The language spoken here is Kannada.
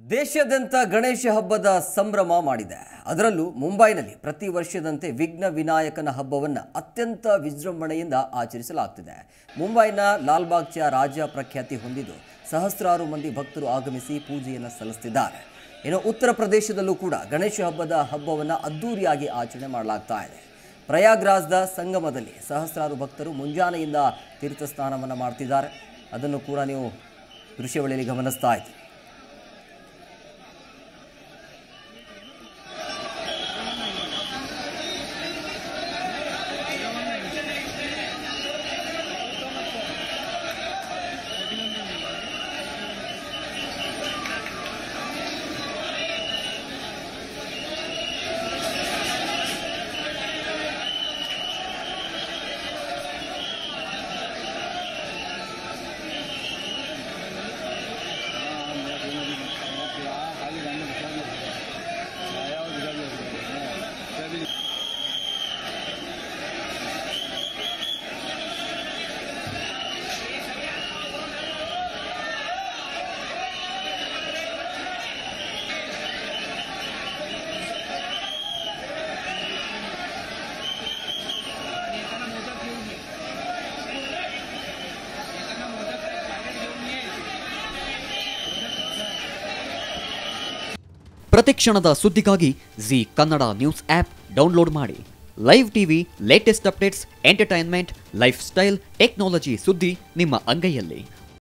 ದೇಶಾದ್ಯಂತ ಗಣೇಶ ಹಬ್ಬದ ಸಂಭ್ರಮ ಮಾಡಿದೆ ಅದರಲ್ಲೂ ಮುಂಬೈನಲ್ಲಿ ಪ್ರತಿ ವರ್ಷದಂತೆ ವಿಘ್ನ ವಿನಾಯಕನ ಹಬ್ಬವನ್ನು ಅತ್ಯಂತ ವಿಜೃಂಭಣೆಯಿಂದ ಆಚರಿಸಲಾಗ್ತಿದೆ ಮುಂಬೈನ ಲಾಲ್ಬಾಗ್ಚ ರಾಜ ಪ್ರಖ್ಯಾತಿ ಹೊಂದಿದ್ದು ಸಹಸ್ರಾರು ಮಂದಿ ಭಕ್ತರು ಆಗಮಿಸಿ ಪೂಜೆಯನ್ನು ಸಲ್ಲಿಸುತ್ತಿದ್ದಾರೆ ಇನ್ನು ಉತ್ತರ ಪ್ರದೇಶದಲ್ಲೂ ಕೂಡ ಗಣೇಶ ಹಬ್ಬದ ಹಬ್ಬವನ್ನು ಅದ್ದೂರಿಯಾಗಿ ಆಚರಣೆ ಮಾಡಲಾಗ್ತಾ ಇದೆ ಪ್ರಯಾಗ್ರಾಜ್ದ ಸಂಗಮದಲ್ಲಿ ಸಹಸ್ರಾರು ಭಕ್ತರು ಮುಂಜಾನೆಯಿಂದ ತೀರ್ಥ ಸ್ನಾನವನ್ನು ಮಾಡ್ತಿದ್ದಾರೆ ಅದನ್ನು ಕೂಡ ನೀವು ದೃಶ್ಯಾವಳಿಯಲ್ಲಿ ಗಮನಿಸ್ತಾ ಇದ್ದೀರಿ ಪ್ರತಿಕ್ಷಣದ ಸುದ್ದಿಗಾಗಿ Zee Kannada news app download ಮಾಡಿ live TV latest updates entertainment lifestyle technology ಸುದ್ದಿ ನಿಮ್ಮ ಅಂಗೈಯಲ್ಲಿ